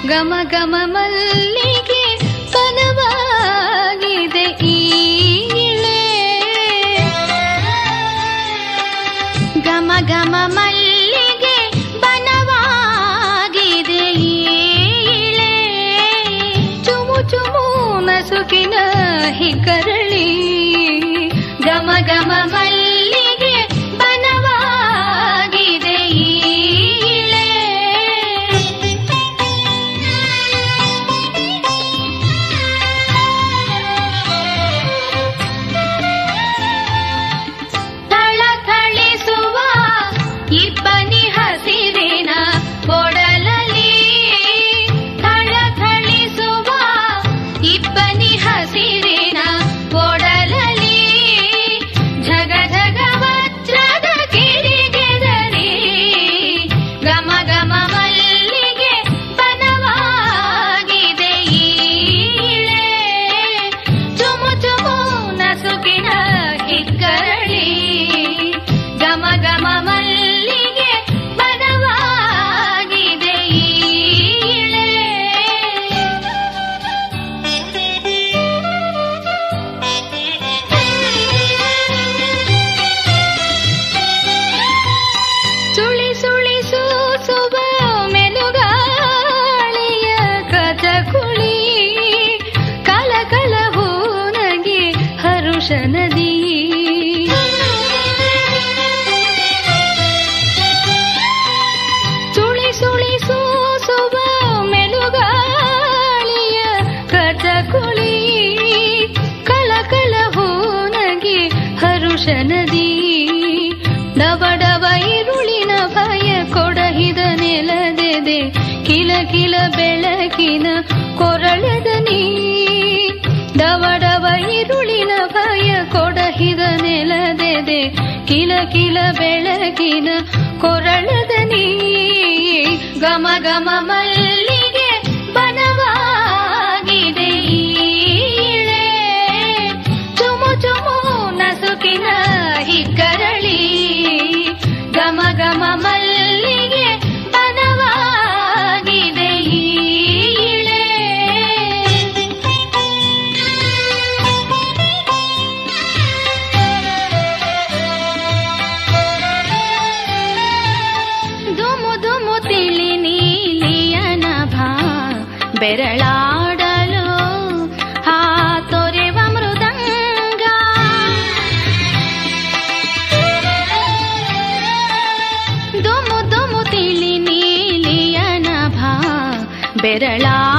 ಗಮ ಗಮ ಮಲ್ಲಿಗೆ ಬನವಾಗಿದೆ ಈಳೆ ಗಮ ಗಮ ಮಲ್ಲಿಗೆ ಬನವಾಗಿದೆ ಈಳೆ ಚುಮು ಚುಮು ನಸುಕಿನ ಹಿಕ್ಕರಳಿ ಗಮ ಗಮ ಮಲ್ಲಿಗೆ ಬನವಾಗಿದೆ ಈಳೆ ಥಳಥಳಿಸುವ ಇಬ್ಬನಿ ಹಸಿರಿನ ಕೊಡಲಲಿ ಥಳಥಳಿಸುವ ಇಬ್ಬನಿ ಹಸಿರಿನ ಕೊಡಲಲಿ ಝಗ ಝಗ ವಜ್ರದ ಕಿಡಿಗೆದರಿ ಗಮ ಗಮ ಮಲ್ಲಿಗೆ ಬನವಾಗಿದೆ ಈಳೆ ಚುಮು ಚುಮು ನಸುಕಿನ ಹಿಕ್ಕರಳಿ ಗಮ ಗಮ ಮಲ್ಲಿಗೆ ಬನವಾಗಿದೆ ಈಳೆ ಸುಳಿ ಸುಳಿ ಸೂಸುವ ಮೆಲುಗಾಳಿಯ ಕಥಕುಳಿ ಕಲ ಕಲ ಹೂನಗೆ ಹರುಷ ನದಿ ಸುಳಿ ಸುಳಿ ಸೂಸುವ ಮೆಲುಗಾಳಿಯ ಕಥಕುಳಿ ಕಲ ಕಲ ಹೂನಗೆ ಹರುಷ ನದಿ ಡವ ಡವ ಇರುಳಿನ ಭಯ ಕೊಡಹಿದ ನೆಲದೆದೆ ಕಿಲ ಕಿಲ ಬೆಳಕಿನ ಕೊರಳದ ನೀ ಡವ ಡವ ಇರುಳಿನ ಭಯ ಕೊಡಹಿದ ನೆಲದೆದೆ ಕಿಲ ಕಿಲ ಬೆಳಕಿನ ಕೊರಳದ ನೀ ಗಮ ಗಮ ಮಲ್ಲಿಗೆ ಬನವಾಗಿದೆ ಈಳೆ ಚುಮು ಚುಮು ನಸುಕಿನ ಹಿಕ್ಕರಳಿ ಗಮ ಗಮ ಮಲ್ಲಿಗೆ ಬನವಾಗಿದೆ ಈಳೆ ದುಮು ದುಮು ತಿಳಿ ನೀಲಿಯನ ಭಾ ಬೆರಳಾಡಲು ಹಾ ತೊರೆವ ಮೃದಂಗ ದುಮು ದುಮು ತಿಳಿ ನೀಲಿಯನ ಭಾ ಬೆರಳಾ